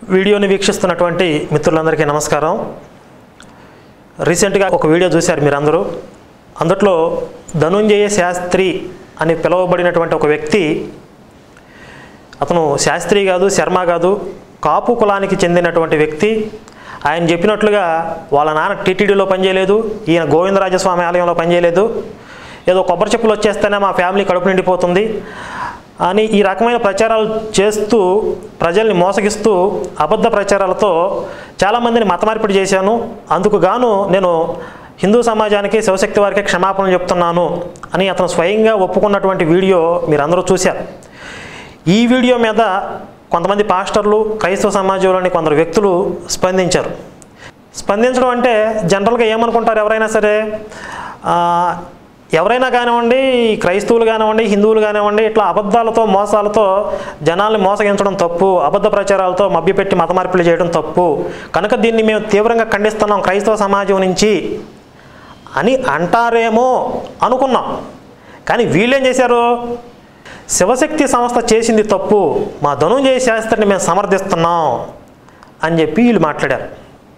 వీడియోని వీక్షిస్తున్నటువంటి మిత్రులందరికీ నమస్కారం రీసెంట్గా ఒక వీడియో చూశారు మీరందరూ అందుట్లో ధనుంజయ శాస్త్రి అని పిలువబడినటువంటి ఒక వ్యక్తి అతను శాస్త్రి కాదు శర్మ కాదు కాపు కులానికి చెందినటువంటి వ్యక్తి ఆయన చెప్పినట్లుగా వాళ్ళ నాన్న టీటీడీలో పనిచేయలేదు ఈయన గోవిందరాజస్వామి ఆలయంలో పనిచేయలేదు ఏదో కొబ్బరి చెప్పులు వచ్చేస్తేనే మా ఫ్యామిలీ కడుపు నిండిపోతుంది అని ఈ రకమైన ప్రచారాలు చేస్తూ ప్రజల్ని మోసగిస్తూ అబద్ధ ప్రచారాలతో చాలామందిని మతమార్పిడి చేశాను అందుకు గాను నేను హిందూ సమాజానికి శివశక్తి వారికి క్షమాపణలు చెప్తున్నాను అని అతను స్వయంగా ఒప్పుకున్నటువంటి వీడియో మీరందరూ చూశారు ఈ వీడియో మీద కొంతమంది పాస్టర్లు క్రైస్తవ సమాజంలోని కొందరు వ్యక్తులు స్పందించారు స్పందించడం అంటే జనరల్గా ఏమనుకుంటారు ఎవరైనా సరే ఆ, ఎవరైనా కానివ్వండి ఈ క్రైస్తవులు కానివ్వండి హిందువులు కానివ్వండి ఇట్లా అబద్ధాలతో మోసాలతో జనాల్ని మోసగించడం తప్పు అబద్ధ ప్రచారాలతో మభ్యపెట్టి మత మార్పిడి చేయడం తప్పు కనుక దీన్ని మేము తీవ్రంగా ఖండిస్తున్నాం క్రైస్తవ సమాజం నుంచి అని అంటారేమో అనుకున్నాం కానీ వీళ్ళేం చేశారు శివశక్తి సంస్థ చేసింది తప్పు మా ధనుంజయ శాస్త్రిని మేము సమర్థిస్తున్నాం అని చెప్పి వీళ్ళు మాట్లాడారు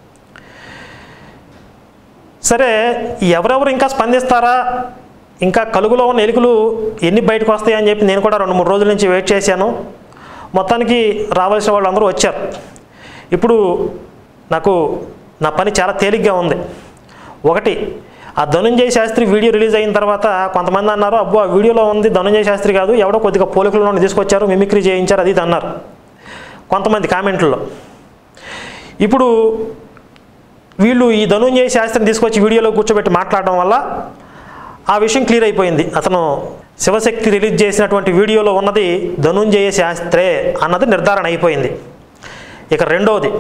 సరే ఎవరెవరు ఇంకా స్పందిస్తారా ఇంకా కలుగులో ఉన్న ఎలుకలు ఎన్ని బయటకు వస్తాయని చెప్పి నేను కూడా రెండు మూడు రోజుల నుంచి వెయిట్ చేశాను మొత్తానికి రావాల్సిన వాళ్ళు అందరూ వచ్చారు ఇప్పుడు నాకు నా పని చాలా తేలిగ్గా ఉంది ఒకటి ఆ ధనుంజయ శాస్త్రి వీడియో రిలీజ్ అయిన తర్వాత కొంతమంది అన్నారు అబ్బో ఆ వీడియోలో ఉంది ధనుంజయ శాస్త్రి కాదు ఎవడో కొద్దిగా పోలికలలో తీసుకొచ్చారు మిమిక్రీ చేయించారు అది ఇది అన్నారు కొంతమంది కామెంట్లలో ఇప్పుడు వీళ్ళు ఈ ధనుంజయ శాస్త్రిని తీసుకొచ్చి వీడియోలో కూర్చోబెట్టి మాట్లాడడం వల్ల ఆ విషయం క్లియర్ అయిపోయింది అతను శివశక్తి రిలీజ్ చేసినటువంటి వీడియోలో ఉన్నది ధనుంజయ శాస్త్రే అన్నది నిర్ధారణ అయిపోయింది ఇక రెండవది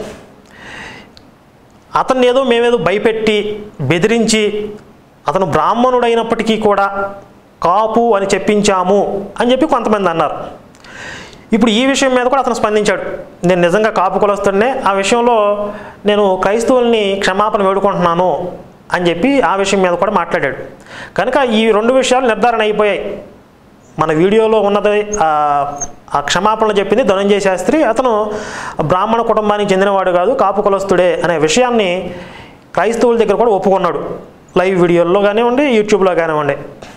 అతన్ని ఏదో మేమేదో భయపెట్టి బెదిరించి అతను బ్రాహ్మణుడైనప్పటికీ కూడా కాపు అని చెప్పించాము అని చెప్పి కొంతమంది అన్నారు ఇప్పుడు ఈ విషయం మీద కూడా అతను స్పందించాడు నేను నిజంగా కాపు కులస్తున్నే ఆ విషయంలో నేను క్రైస్తవుల్ని క్షమాపణ వేడుకుంటున్నాను అని చెప్పి ఆ విషయం మీద కూడా మాట్లాడాడు కనుక ఈ రెండు విషయాలు నిర్ధారణ అయిపోయాయి మన వీడియోలో ఉన్నది ఆ, ఆ క్షమాపణలు చెప్పింది ధనంజయ శాస్త్రి అతను బ్రాహ్మణ కుటుంబానికి చెందినవాడు కాదు కాపు కులస్తుడే అనే విషయాన్ని క్రైస్తవుల దగ్గర కూడా ఒప్పుకున్నాడు లైవ్ వీడియోల్లో కానివ్వండి యూట్యూబ్లో కానివ్వండి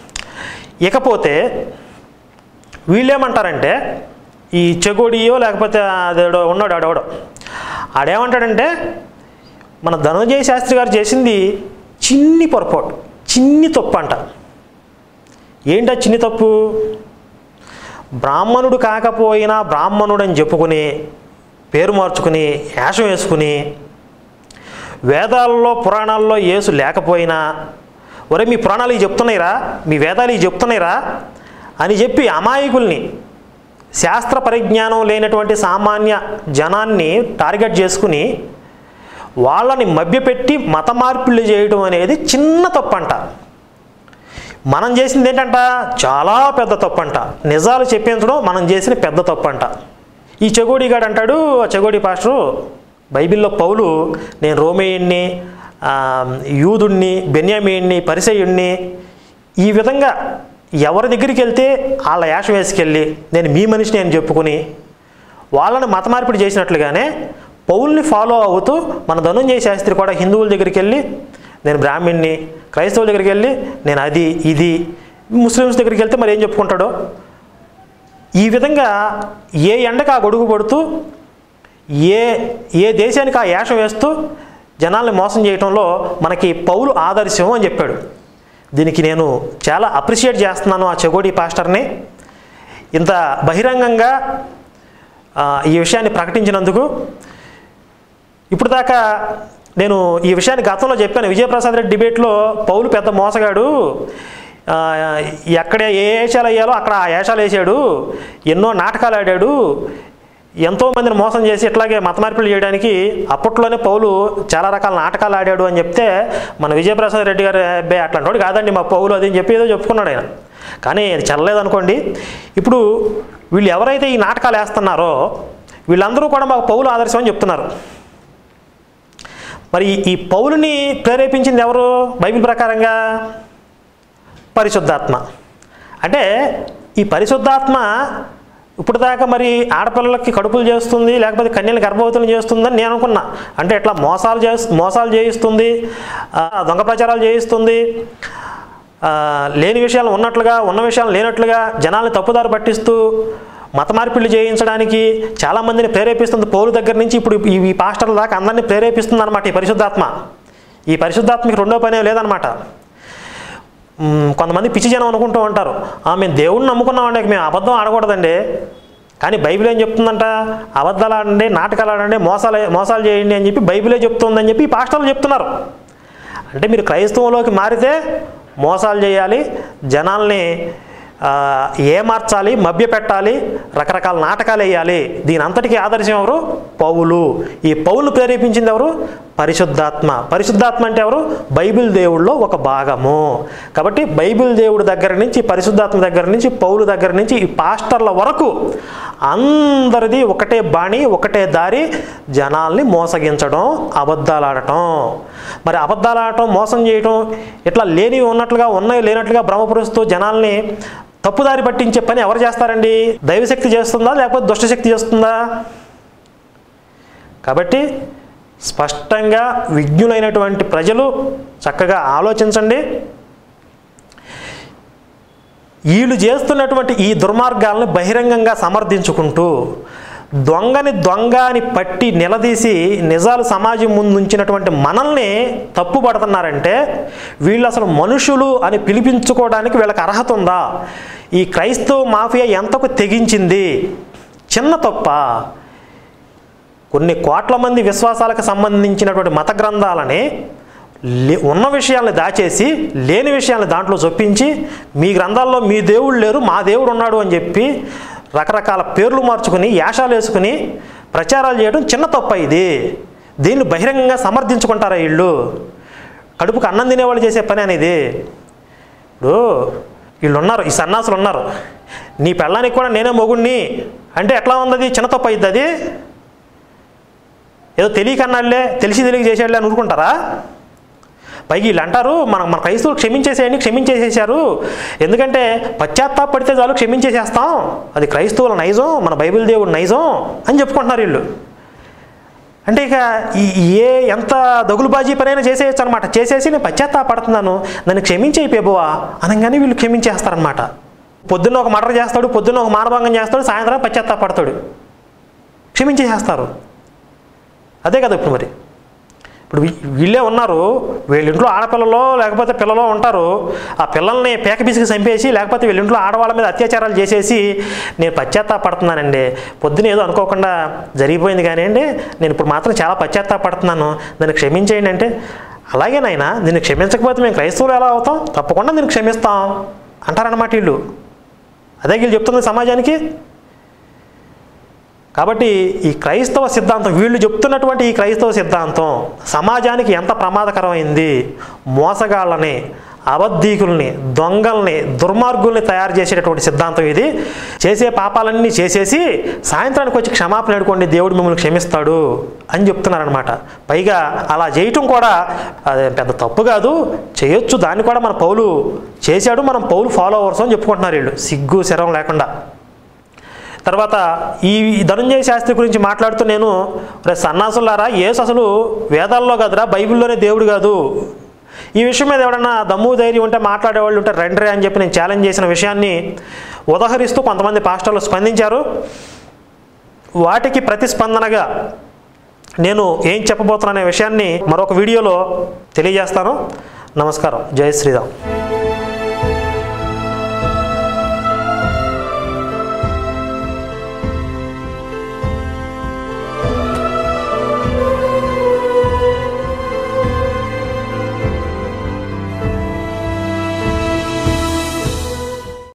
ఇకపోతే వీళ్ళేమంటారంటే ఈ చెగోడియో లేకపోతే అదేడో ఉన్నాడు ఆడెవడో ఆడేమంటాడంటే మన ధనంజయ శాస్త్రి గారు చేసింది చిన్ని పొరపాటు చిన్ని తప్పు అంట ఏంటా చిన్ని తప్పు బ్రాహ్మణుడు కాకపోయినా బ్రాహ్మణుడు అని చెప్పుకుని పేరు మార్చుకుని వేషం వేసుకుని వేదాల్లో పురాణాల్లో యేసు లేకపోయినా ఒరే మీ పురాణాలు ఇవి చెప్తున్నాయిరా మీ వేదాలు ఇవి చెప్తున్నాయిరా అని చెప్పి అమాయకుల్ని శాస్త్ర పరిజ్ఞానం లేనటువంటి సామాన్య జనాన్ని టార్గెట్ చేసుకుని వాళ్ళని మభ్యపెట్టి మత మార్పిళ్ళు చేయడం అనేది చిన్న తప్పంట మనం చేసింది ఏంటంట చాలా పెద్ద తప్పంట నిజాలు చెప్పించడం మనం చేసిన పెద్ద తప్పంట ఈ చెగోడిగాడు అంటాడు ఆ చెగోడి పాస్టరు బైబిల్లో పౌలు నేను రోమేయుణ్ణి ఆ, యూదుణ్ణి బెన్యామీయుణ్ణి పరిసయుణ్ణి ఈ విధంగా ఎవరి దగ్గరికి వెళ్తే వాళ్ళ యాష వేసుకెళ్ళి నేను మీ మనిషిని అని చెప్పుకుని వాళ్ళని మత మార్పిడి చేసినట్లుగానే పౌల్ని ఫాలో అవుతూ మన ధనుంజయ శాస్త్రి కూడా హిందువుల దగ్గరికి వెళ్ళి నేను బ్రాహ్మణ్ణి క్రైస్తవుల దగ్గరికి వెళ్ళి నేను అది ఇది ముస్లిమ్స్ దగ్గరికి వెళ్తే మరి ఏం చెప్పుకుంటాడో ఈ విధంగా ఏ ఎండకు ఆ గొడుగు పడుతూ ఏ ఏ దేశానికి ఆ యాషం వేస్తూ జనాల్ని మోసం చేయటంలో మనకి పౌలు ఆదర్శం అని చెప్పాడు దీనికి నేను చాలా అప్రిషియేట్ చేస్తున్నాను ఆ చెగోడి పాస్టర్ని ఇంత బహిరంగంగా ఆ, ఈ విషయాన్ని ప్రకటించినందుకు ఇప్పుడు దాకా నేను ఈ విషయాన్ని గతంలో చెప్పాను విజయప్రసాద్ రెడ్డి డిబేట్లో పౌలు పెద్ద మోసగాడు ఆ, ఎక్కడ ఏ వేషాలు వేయాలో అక్కడ ఆ వేషాలు వేసాడు ఎన్నో నాటకాలు ఆడాడు ఎంతో మందిని మోసం చేసి ఇట్లాగే మత మార్పిడి చేయడానికి అప్పట్లోనే పౌలు చాలా రకాల నాటకాలు ఆడాడు అని చెప్తే మన విజయప్రసాద్ రెడ్డి గారు అబ్బాయి అట్లాంటి వాడు కాదండి మా పౌలు అది అని చెప్పి ఏదో చెప్పుకున్నాడు ఆయన కానీ అది చల్లలేదనుకోండి ఇప్పుడు వీళ్ళు ఎవరైతే ఈ నాటకాలు వేస్తున్నారో వీళ్ళందరూ కూడా మాకు పౌలు ఆదర్శం అని చెప్తున్నారు మరి ఈ పౌలుని ప్రేరేపించింది ఎవరు బైబిల్ ప్రకారంగా పరిశుద్ధాత్మ అంటే ఈ పరిశుద్ధాత్మ ఇప్పుడు దాకా మరి ఆడపిల్లలకి కడుపులు చేస్తుంది లేకపోతే కన్యలు గర్భవతులు చేస్తుందని నేను అనుకున్నా అంటే ఇట్లా మోసాలు చే మోసాలు చేయిస్తుంది ఆ, దొంగ ప్రచారాలు చేయిస్తుంది ఆ, లేని విషయాలు ఉన్నట్లుగా ఉన్న విషయాలు లేనట్లుగా జనాల్ని తప్పుదారి పట్టిస్తూ మత మార్పిళ్ళు చేయించడానికి చాలామందిని ప్రేరేపిస్తుంది పౌరు దగ్గర నుంచి ఇప్పుడు ఈ ఈ పాస్టర్ల దాకా అందరినీ ప్రేరేపిస్తుంది అనమాట ఈ పరిశుద్ధాత్మ ఈ పరిశుద్ధాత్మకి రెండో పనే లేదనమాట మ్మ్, కొంతమంది పిచ్చి జనం అనుకుంటూ ఉంటారు "ఆ, మేము దేవుడిని నమ్ముకున్నామండి ఇక మేము అబద్ధం ఆడకూడదండి కానీ బైబిల్ ఏం చెప్తుందంట అబద్ధాలు ఆడండి నాటకాలు ఆడండి మోసాలు మోసాలు చేయండి అని చెప్పి బైబిలే చెప్తుందని చెప్పి ఈ పాస్టర్లు చెప్తున్నారు అంటే మీరు క్రైస్తవంలోకి మారితే మోసాలు చేయాలి జనాల్ని ఆ, ఏమార్చాలి మభ్యపెట్టాలి రకరకాల నాటకాలు వేయాలి దీని అంతటికీ ఆదర్శం ఎవరు పౌలు ఈ పౌలు ప్రేరేపించింది ఎవరు పరిశుద్ధాత్మ పరిశుద్ధాత్మ అంటే ఎవరు బైబిల్ దేవుళ్ళలో ఒక భాగము కాబట్టి బైబిల్ దేవుడి దగ్గర నుంచి పరిశుద్ధాత్మ దగ్గర నుంచి పౌలు దగ్గర నుంచి ఈ పాస్టర్ల వరకు అందరిది ఒకటే బాణి ఒకటే దారి జనాల్ని మోసగించడం అబద్ధాలు ఆడటం మరి అబద్ధాలు ఆడటం మోసం చేయటం ఇట్లా లేనివి ఉన్నట్లుగా ఉన్నాయి లేనట్లుగా భ్రమపరుస్తూ జనాల్ని తప్పుదారి పట్టించే పని ఎవరు చేస్తారండి దైవశక్తి చేస్తుందా లేకపోతే దుష్టశక్తి చేస్తుందా కాబట్టి స్పష్టంగా విజ్ఞులైనటువంటి ప్రజలు చక్కగా ఆలోచించండి వీళ్ళు చేస్తున్నటువంటి ఈ దుర్మార్గాలను బహిరంగంగా సమర్థించుకుంటూ దొంగని దొంగ అని పట్టి నిలదీసి నిజాలు సమాజం ముందు ఉంచినటువంటి మనల్ని తప్పుపడుతున్నారంటే వీళ్ళు అసలు మనుషులు అని పిలిపించుకోవడానికి వీళ్ళకి అర్హత ఉందా ఈ క్రైస్తవ మాఫియా ఎంతకు తెగించింది చిన్న తప్ప కొన్ని కోట్ల మంది విశ్వాసాలకు సంబంధించినటువంటి మత గ్రంథాలని లే- ఉన్న విషయాల్ని దాచేసి లేని విషయాల్ని దాంట్లో చొప్పించి మీ గ్రంథాల్లో మీ దేవుడు లేరు మా దేవుడు ఉన్నాడు అని చెప్పి రకరకాల పేర్లు మార్చుకుని యాషాలు వేసుకుని ప్రచారాలు చేయడం చిన్న తప్ప ఇది దీన్ని బహిరంగంగా సమర్థించుకుంటారా వీళ్ళు కడుపుకు అన్నం తినేవాళ్ళు చేసే పని అనేది ఇప్పుడు వీళ్ళు ఉన్నారు ఈ సన్నాసులు ఉన్నారు నీ పెళ్ళానికి కూడా నేనే మొగుణ్ణి అంటే ఎట్లా ఉంది అది చిన్న తప్పు అయింది అది ఏదో తెలియక అన్నాళ్ళే తెలిసి తెలియక చేసేళ్ళే అని ఊరుకుంటారా పైకి వీళ్ళు అంటారు మనం మన క్రైస్తవులు క్షమించేసేయండి క్షమించేసేసారు ఎందుకంటే పశ్చాత్తాపడితే చాలు క్షమించేసేస్తాం అది క్రైస్తవుల నైజం మన బైబిల్ దేవుడు నైజం అని చెప్పుకుంటున్నారు వీళ్ళు అంటే ఇక ఈ ఏ ఎంత దగులుబాజీ పనైనా చేసేయచ్చు అనమాట చేసేసి నేను పశ్చాత్తాపడుతున్నాను నన్ను క్షమించే పెబువా అనగానే వీళ్ళు క్షమించేస్తారనమాట పొద్దున్న ఒక మర్డర్ చేస్తాడు పొద్దున్న ఒక మానభంగం చేస్తాడు సాయంత్రం పశ్చాత్తాపడతాడు క్షమించేసేస్తారు అదే కదా ఇప్పుడు మరి ఇప్పుడు వీ- వీళ్ళే ఉన్నారు వీళ్ళ ఇంట్లో ఆడపిల్లలో లేకపోతే పిల్లలో ఉంటారు ఆ పిల్లల్ని పేక పిసికి చంపేసి లేకపోతే వీళ్ళ ఇంట్లో ఆడవాళ్ళ మీద అత్యాచారాలు చేసేసి నేను పశ్చాత్తాపడుతున్నానండి పొద్దున ఏదో అనుకోకుండా జరిగిపోయింది కానీ అండి నేను ఇప్పుడు మాత్రం చాలా పశ్చాత్తాపడుతున్నాను నన్ను క్షమించేయండి అంటే అలాగే నాయన నిన్ను క్షమించకపోతే మేము క్రైస్తవులు ఎలా అవుతాం తప్పకుండా నేను క్షమిస్తాం అంటారన్నమాట వీళ్ళు అదే వీళ్ళు చెప్తుంది సమాజానికి కాబట్టి ఈ క్రైస్తవ సిద్ధాంతం వీళ్ళు చెప్తున్నటువంటి ఈ క్రైస్తవ సిద్ధాంతం సమాజానికి ఎంత ప్రమాదకరమైంది మోసగాళ్ళని అబద్ధీకుల్ని దొంగల్ని దుర్మార్గుల్ని తయారు చేసేటటువంటి సిద్ధాంతం ఇది చేసే పాపాలన్నీ చేసేసి సాయంత్రానికి వచ్చి క్షమాపణ అడుకోండి దేవుడు మిమ్మల్ని క్షమిస్తాడు అని చెప్తున్నారనమాట పైగా అలా చేయటం కూడా అదే పెద్ద తప్పు కాదు చేయొచ్చు దాన్ని కూడా మన పౌలు చేశాడు మనం పౌలు ఫాలోవర్స్ అని చెప్పుకుంటున్నారు వీళ్ళు సిగ్గు శరం లేకుండా తర్వాత ఈ ధనంజయ శాస్త్రి గురించి మాట్లాడుతూ నేను రే సన్నాసులారా యేసు అసలు వేదాల్లో కదరా బైబిల్లోనే దేవుడు కాదు ఈ విషయం మీద ఎవడన్నా దమ్ము ధైర్యం ఉంటే మాట్లాడేవాళ్ళు ఉంటే రండ్రే అని చెప్పి నేను ఛాలెంజ్ చేసిన విషయాన్ని ఉదహరిస్తూ కొంతమంది పాస్టర్లు స్పందించారు వాటికి ప్రతిస్పందనగా నేను ఏం చెప్పబోతున్నా అనే విషయాన్ని మరొక వీడియోలో తెలియజేస్తాను నమస్కారం జై శ్రీరామ్